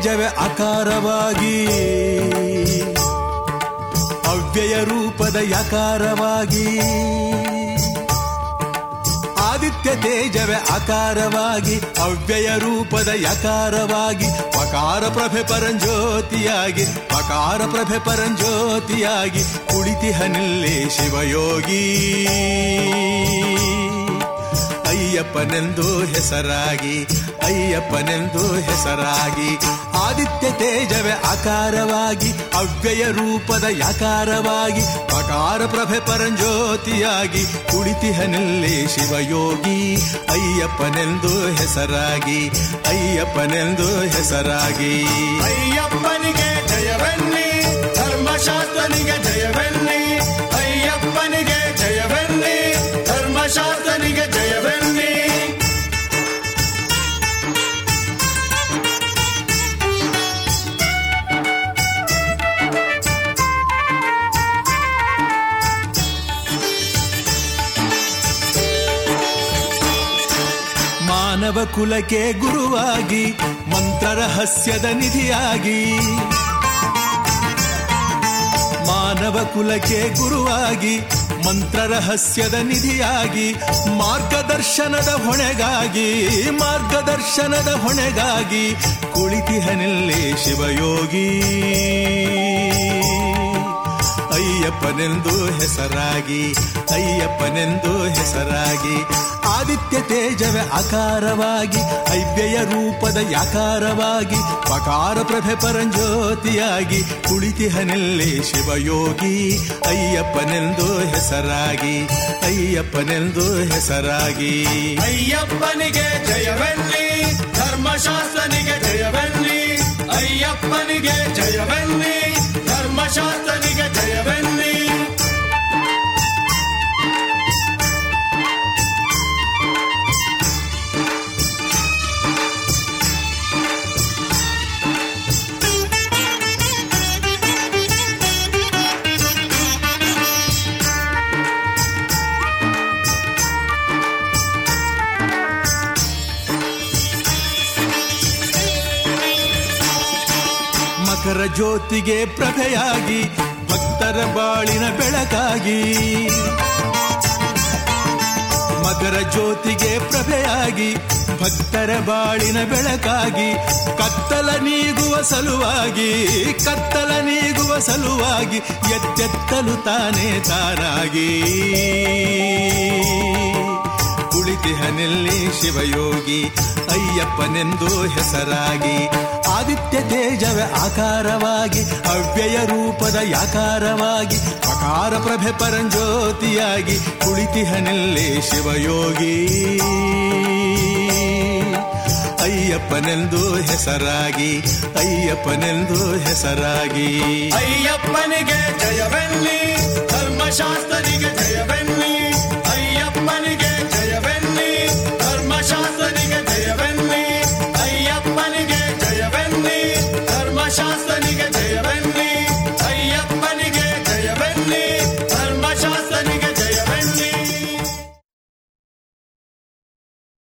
ತೇಜವೇ ಆಕಾರವಾಗಿ ಅವ್ಯಯ ರೂಪದ ಯಕಾರವಾಗಿ ಆದಿತ್ಯ ತೇಜವೇ ಆಕಾರವಾಗಿ ಅವ್ಯಯ ರೂಪದ ಯಕಾರವಾಗಿ ಪಕಾರ ಪ್ರಭೆ ಪರಂಜ್ಯೋತಿಯಾಗಿ ಪಕಾರ ಪ್ರಭೆ ಪರಂಜ್ಯೋತಿಯಾಗಿ ಕುಳಿತಿಹನಿಲ್ಲೇ ಶಿವಯೋಗಿ ಅಯ್ಯಪ್ಪನೆಂದು ಹೆಸರಾಗಿ ಅಯ್ಯಪ್ಪನೆಂದು ಹೆಸರಾಗಿ ಆದಿತ್ಯ ತೇಜವೇ ಆಕಾರವಾಗಿ ಅವ್ಯಯ ರೂಪದ ಯಕಾರವಾಗಿ ಪಕಾರ ಪ್ರಭೆ ಪರಂಜ್ಯೋತಿಯಾಗಿ ಕುಳಿತಿಹನಲ್ಲೇ ಶಿವಯೋಗಿ ಅಯ್ಯಪ್ಪನೆಂದು ಹೆಸರಾಗಿ ಅಯ್ಯಪ್ಪನೆಂದು ಹೆಸರಾಗಿ ಅಯ್ಯಪ್ಪನಿಗೆ ಜಯವೆನ್ನಿ ಧರ್ಮಶಾಸ್ತ್ರನಿಗೆ ಜಯವೆನ್ನಿ ಅಯ್ಯಪ್ಪನಿಗೆ ಜಯವೆನ್ನಿ ಧರ್ಮಶಾಸ್ತ್ರನಿಗೆ ಜಯವೆನ್ನಿ ಮಾನವ ಕುಲಕ್ಕೆ ಗುರುವಾಗಿ ಮಂತ್ರ ರಹಸ್ಯದ ನಿಧಿಯಾಗಿ ಮಾನವ ಕುಲಕ್ಕೆ ಗುರುವಾಗಿ ಮಂತ್ರ ರಹಸ್ಯದ ನಿಧಿಯಾಗಿ ಮಾರ್ಗದರ್ಶನದ ಹೊಣೆಗಾಗಿ ಮಾರ್ಗದರ್ಶನದ ಹೊಣೆಗಾಗಿ ಕುಳಿತಿಹನಿಲ್ಲೇ ಶಿವಯೋಗಿ ಅಯ್ಯಪ್ಪನೆಂದು ಹೆಸರಾಗಿ ಅಯ್ಯಪ್ಪನೆಂದು ಹೆಸರಾಗಿ ಆದಿತ್ಯ ತೇಜವೇ ಆಕಾರವಾಗಿ ಅವ್ಯಯ ರೂಪದ ಯಾಕಾರವಾಗಿ ಪಕಾರ ಪ್ರಭೆ ಪರಂಜ್ಯೋತಿಯಾಗಿ ಕುಳಿತಿಹನೆಲ್ಲೇ ಶಿವಯೋಗಿ ಅಯ್ಯಪ್ಪನೆಂದು ಹೆಸರಾಗಿ ಅಯ್ಯಪ್ಪನೆಂದು ಹೆಸರಾಗಿ ಅಯ್ಯಪ್ಪನಿಗೆ ಜಯವೆನ್ನಿ ಧರ್ಮಶಾಸ್ತ್ರನಿಗೆ ಜಯವೆನ್ನಿ ಅಯ್ಯಪ್ಪನಿಗೆ ಜಯವೆನ್ನಿ ಧರ್ಮಶಾಸ್ತ್ರನಿಗೆ ಜಯವೆನ್ನಿ ಮಕರ ಜ್ಯೋತಿಗೆ ಪ್ರಭೆಯಾಗಿ ಭಕ್ತರ ಬಾಳಿನ ಬೆಳಕಾಗಿ ಮಕರ ಜ್ಯೋತಿಗೆ ಪ್ರಭೆಯಾಗಿ ಭಕ್ತರ ಬಾಳಿನ ಬೆಳಕಾಗಿ ಕತ್ತಲ ನೀಗುವ ಸಲುವಾಗಿ ಕತ್ತಲ ನೀಗುವ ಸಲುವಾಗಿ ಎತ್ತೆತ್ತಲು ತಾನೇ ತಾರಾಗಿ ಕುಳಿತಿಹನೆಲ್ಲಿ ಶಿವಯೋಗಿ ಅಯ್ಯಪ್ಪನೆಂದು ಹೆಸರಾಗಿ ಆದಿತ್ಯ ತೇಜವೇ ಆಕಾರವಾಗಿ ಅವ್ಯಯ ರೂಪದ ಯಾಕಾರವಾಗಿ ಪಕಾರ ಪ್ರಭೆ ಪರಂಜ್ಯೋತಿಯಾಗಿ ಕುಳಿತಿಹನೆಲ್ಲೇ ಶಿವಯೋಗಿ ಅಯ್ಯಪ್ಪನೆಂದು ಹೆಸರಾಗಿ ಅಯ್ಯಪ್ಪನೆಂದು ಹೆಸರಾಗಿ ಅಯ್ಯಪ್ಪನಿಗೆ ಜಯವೆನ್ನಿ ಧರ್ಮಶಾಸ್ತ್ರನಿಗೆ ಜಯವೆನ್ನಿ ಅಯ್ಯಪ್ಪನಿಗೆ ಜಯವೆನ್ನಿ ಧರ್ಮಶಾಸ್ತ್ರನಿಗೆ ಜಯವೆನ್ನಿ ಅಯ್ಯಪ್ಪನಿಗೆ ಜಯವೆನ್ನಿ ಧರ್ಮಶಾಸ್ತ್ರನಿಗೆ